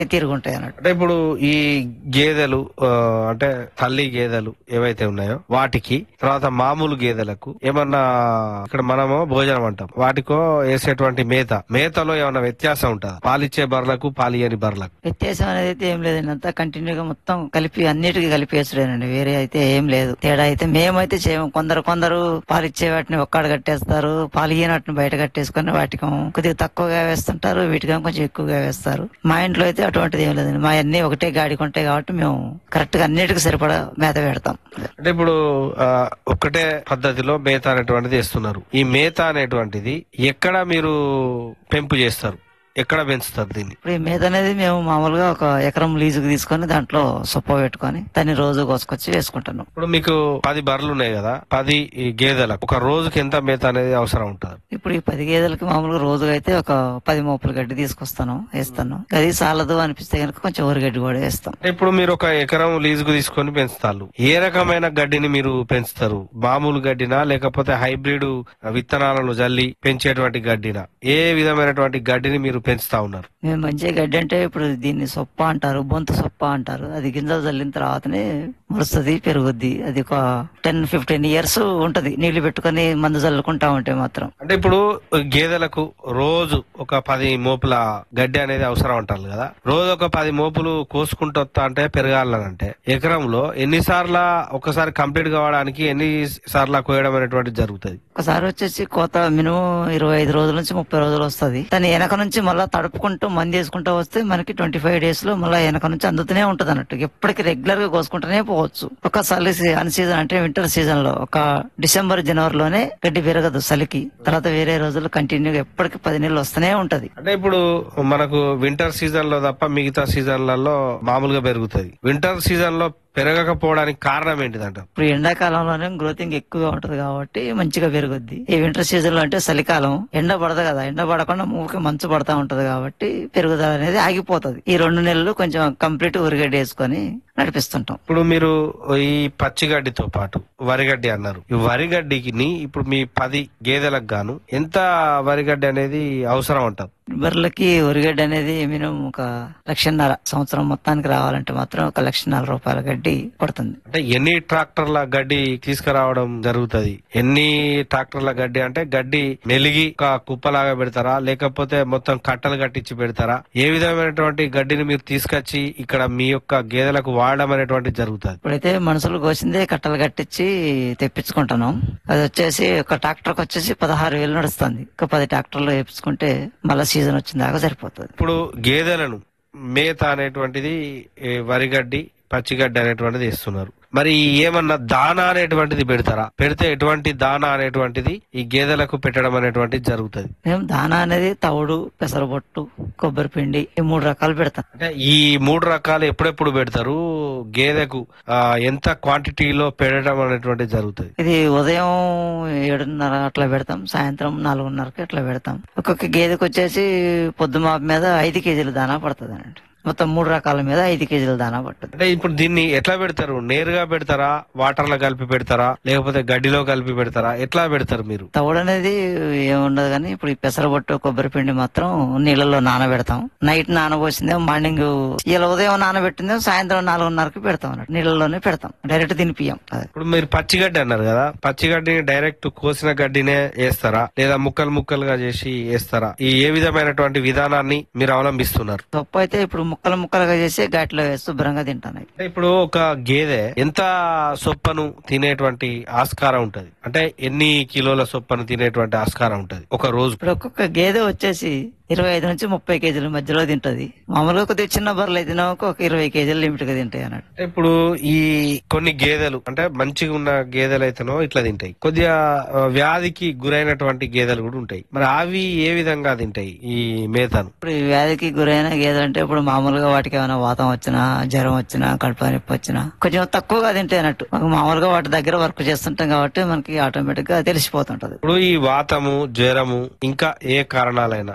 తిరుగుంటాయి అన్నట్టు అంటే ఇప్పుడు ఈ గేదెలు ఆ, అంటే తల్లి గేదెలు ఏవైతే ఉన్నాయో వాటికి తర్వాత మామూలు గేదెలకు ఏమన్నా ఇక్కడ మనము భోజనం అంటాం వాటికో వేసేటువంటి మేత మేతలో ఏమన్నా వ్యత్యాసం ఉంటుందా పాలిచ్చే బర్లకు పాలియని బర్లకు వ్యత్యాసం అనేది అయితే ఏం లేదండి అంతా కంటిన్యూగా మొత్తం కలిపి అన్నిటికీ కలిపి వేసుడేనండి వేరే అయితే ఏం లేదు తేడా అయితే మేమైతే చేయము కొందరు కొందరు పాలు ఇచ్చే వాటిని ఒక్కడ కట్టేస్తారు పాలు ఇయ్యని వాటిని బయట కట్టేసుకొని వాటికి కొద్దిగా తక్కువగా వేస్తుంటారు వీటికి కొంచెం ఎక్కువగా వేస్తారు మా ఇంట్లో అయితే అటువంటిది ఏం లేదండి మా అన్ని ఒకటే గాడికి ఉంటాయి కాబట్టి మేము కరెక్ట్ గా అన్నిటికీ సరిపడా మేత పెడతాం అంటే ఇప్పుడు ఆ, ఒక్కటే పద్ధతిలో మేత అనేటువంటిది వేస్తున్నారు ఈ మేత అనేటువంటిది ఎక్కడ మీరు పెంపు చేస్తారు ఎక్కడ పెంచుతారు దీన్ని ఇప్పుడు ఈ మేత అనేది మేము మామూలుగా ఒక ఎకరం లీజుకు తీసుకొని దాంట్లో సొప్ప పెట్టుకొని దాన్ని రోజు కోసుకొచ్చి వేసుకుంటాను ఇప్పుడు మీకు పది బర్రెలు ఉన్నాయి కదా పది ఈ గేదెలకు ఒక రోజుకి ఎంత మేత అనేది అవసరం ఉంటుంది ఇప్పుడు ఈ పది గేదెలకి మామూలుగా రోజుగా అయితే ఒక పది మోపుల గడ్డి తీసుకొస్తాను వేస్తాను అది చాలదు అనిపిస్తే కనుక కొంచెం ఊరిగడ్డి కూడా వేస్తాం అంటే ఇప్పుడు మీరు ఒక ఎకరం లీజుకు తీసుకొని పెంచుతారు ఏ రకమైన గడ్డిని మీరు పెంచుతారు మామూలు గడ్డినా లేకపోతే హైబ్రిడ్ విత్తనాలను జల్లి పెంచేటువంటి గడ్డినా ఏ విధమైనటువంటి గడ్డిని మీరు పెంచుతా ఉన్నారు మేము మంచిగా గడ్డి అంటే ఇప్పుడు దీన్ని సొప్ప అంటారు బొంత సొప్ప అంటారు అది గింజలు చల్లిన తర్వాతనే మొలుస్తుంది పెరుగుద్ది అది ఒక టెన్ ఫిఫ్టీన్ ఇయర్స్ ఉంటది నీళ్లు పెట్టుకొని మందు చల్లుకుంటా ఉంటే మాత్రం అంటే ఇప్పుడు గేదెలకు రోజు ఒక పది మోపుల గడ్డి అనేది అవసరం అంటారు కదా రోజు ఒక పది మోపులు కోసుకుంటూ వస్తా అంటే పెరగాలనంటే ఎకరంలో ఎన్నిసార్ల ఒకసారి కంప్లీట్ కావడానికి ఎన్ని సార్ల కోయడం అనేటువంటి జరుగుతుంది ఒకసారి వచ్చేసి కోత మినిమం ఇరవై ఐదు రోజుల నుంచి ముప్పై రోజులు వస్తది దాని వెనక నుంచి మళ్ళీ తడుపుకుంటూ మంది వేసుకుంటూ వస్తే మనకి ట్వంటీ ఫైవ్ డేస్ లో మళ్ళీ వెనక నుంచి అందుతూనే ఉంటది అన్నట్టు ఎప్పటికి రెగ్యులర్ గా కోసుకుంటూనే పోవచ్చు ఒక చలి అన్ సీజన్ అంటే వింటర్ సీజన్ లో ఒక డిసెంబర్ జనవరిలోనే గడ్డి పెరగదు చలికి తర్వాత వేరే రోజులు కంటిన్యూగా ఎప్పటికి పది నెలలు వస్తూనే ఉంటది అంటే ఇప్పుడు మనకు వింటర్ సీజన్ లో తప్ప మిగతా సీజన్లలో మామూలుగా పెరుగుతుంది వింటర్ సీజన్ లో పెరగకపోవడానికి కారణం ఏంటిదంట ఇప్పుడు ఎండాకాలంలోనే గ్రోతింగ్ ఎక్కువగా ఉంటది కాబట్టి మంచిగా పెరుగుద్ది ఈ వింటర్ సీజన్ లో అంటే చలికాలం ఎండ పడదు కదా ఎండ పడకుండా మూకి మంచు పడతా ఉంటది కాబట్టి పెరుగుదల అనేది ఆగిపోతది ఈ రెండు నెలలు కొంచెం కంప్లీట్ ఉరిగడ్డి వేసుకొని నడిపిస్తుంటాం ఇప్పుడు మీరు ఈ పచ్చిగడ్డితో పాటు వరిగడ్డి అన్నారు ఈ వరిగడ్డికి ఇప్పుడు మీ పది గేదెలకు గాను ఎంత వరిగడ్డి అనేది అవసరం అంటారు బర్రెలకి ఉరిగడ్డి అనేది మినిమం ఒక లక్షన్నర సంవత్సరం మొత్తానికి రావాలంటే మాత్రం ఒక లక్షన్నర రూపాయల గడ్డి పడుతుంది అంటే ఎన్ని ట్రాక్టర్ల గడ్డి తీసుకురావడం జరుగుతది ఎన్ని ట్రాక్టర్ల గడ్డి అంటే గడ్డి మెలిగి ఒక కుప్పలాగా పెడతారా లేకపోతే మొత్తం కట్టలు కట్టించి పెడతారా ఏ విధమైనటువంటి గడ్డిని మీరు తీసుకొచ్చి ఇక్కడ మీ యొక్క గేదెలకు వాడడం అనేటువంటి జరుగుతుంది ఇప్పుడైతే మనుషులు కోసిందే కట్టలు కట్టించి తెప్పించుకుంటున్నాం అది వచ్చేసి ఒక ట్రాక్టర్ వచ్చేసి పదహారు వేలు నడుస్తుంది ఒక పది ట్రాక్టర్లు వేపించుకుంటే మళ్ళీ సీజన్ వచ్చిన దాకా సరిపోతుంది ఇప్పుడు గేదెలను మేత అనేటువంటిది ఏ, వరిగడ్డి పచ్చిగడ్డి అనేటువంటిది ఇస్తున్నారు మరి ఏమన్నా దానా అనేటువంటిది పెడతారా పెడితే ఎటువంటి దానా అనేటువంటిది ఈ గేదెలకు పెట్టడం అనేటువంటిది జరుగుతుంది మేము దానా అనేది తవుడు పెసరబొట్టు కొబ్బరి పిండి ఈ మూడు రకాలు పెడతాం అంటే ఈ మూడు రకాలు ఎప్పుడెప్పుడు పెడతారు గేదెకు ఆ, ఎంత క్వాంటిటీలో పెట్టడం అనేటువంటిది జరుగుతుంది ఇది ఉదయం ఏడున్నర అట్లా పెడతాం సాయంత్రం నాలుగున్నరకి అట్లా పెడతాం ఒక్కొక్క గేదెకి వచ్చేసి పొద్దుమాపు మీద ఐదు కేజీల దానా పడుతుంది అన్నట్టు మొత్తం మూడు రకాల మీద ఐదు కేజీల దానా పడుతుంది అంటే ఇప్పుడు దీన్ని ఎట్లా పెడతారు నేరుగా పెడతారా వాటర్ లో కలిపి పెడతారా లేకపోతే గడ్డిలో కలిపి పెడతారా ఎట్లా పెడతారు మీరు తవుడు అనేది ఏముండదు కానీ ఇప్పుడు ఈ పెసరబొట్టు కొబ్బరి పిండి మాత్రం నీళ్ళలో నానబెడతాం నైట్ నానబోసిందే మార్నింగ్ ఇలా ఉదయం నానబెట్టిందే సాయంత్రం నాలుగున్నరకి పెడతాం అన్నట్టు నీళ్ళలోనే పెడతాం డైరెక్ట్ తినిపియం అది ఇప్పుడు మీరు పచ్చిగడ్డి అన్నారు కదా పచ్చిగడ్డిని డైరెక్ట్ కోసిన గడ్డినే వేస్తారా లేదా ముక్కలు ముక్కలుగా చేసి వేస్తారా ఈ ఏ విధమైనటువంటి విధానాన్ని మీరు అవలంబిస్తున్నారు పప్పు అయితే ఇప్పుడు ముక్కలు ముక్కలుగా చేసి ఘాట్లో వేసి శుభ్రంగా తింటాను అంటే ఇప్పుడు ఒక గేదె ఎంత సొప్పను తినేటువంటి ఆస్కారం ఉంటది అంటే ఎన్ని కిలోల సొప్పను తినేటువంటి ఆస్కారం ఉంటది ఒక రోజు ఇప్పుడు ఒక్కొక్క గేదె వచ్చేసి ఇరవై ఐదు నుంచి ముప్పై కేజీల మధ్యలో తింటది మామూలుగా కొద్దిగా చిన్న బర్రెలు అయితే ఒక ఇరవై కేజీలు లిమిట్ గా తింటాయి అన్నట్టు అంటే ఇప్పుడు ఈ కొన్ని గేదెలు అంటే మంచిగా ఉన్న గేదెలు అయితేనో ఇట్లా తింటాయి కొద్దిగా ఆ, వ్యాధికి గురైనటువంటి గేదెలు కూడా ఉంటాయి మరి అవి ఏ విధంగా తింటాయి ఈ మేతను ఇప్పుడు ఈ వ్యాధికి గురైన గేదెలు అంటే ఇప్పుడు మామూలుగా వాటికి ఏమైనా వాతం వచ్చినా జ్వరం వచ్చినా కడుపు నొప్పి వచ్చినా కొంచెం తక్కువగా తింటాయి అన్నట్టు మాకు మామూలుగా వాటి దగ్గర వర్క్ చేస్తుంటాం కాబట్టి మనకి ఆటోమేటిక్ గా తెలిసిపోతుంటది ఇప్పుడు ఈ వాతము జ్వరము ఇంకా ఏ కారణాలైనా వచ్చిన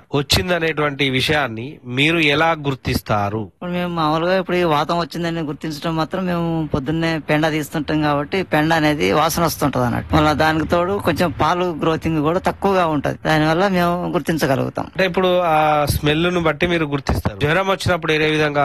వచ్చిందనేటువంటి విషయాన్ని మీరు ఎలా గుర్తిస్తారు ఇప్పుడు మేము మామూలుగా ఇప్పుడు ఈ వాతం వచ్చిందని గుర్తించడం మాత్రం మేము పొద్దున్నే పెండ తీస్తుంటాం కాబట్టి పెండ అనేది వాసన వస్తుంటది అన్నట్టు మళ్ళీ దానికి తోడు కొంచెం పాలు గ్రోతింగ్ కూడా తక్కువగా ఉంటది దానివల్ల మేము గుర్తించగలుగుతాం అంటే ఇప్పుడు ఆ స్మెల్ ను బట్టి మీరు గుర్తిస్తారు జ్వరం వచ్చినప్పుడు ఏ విధంగా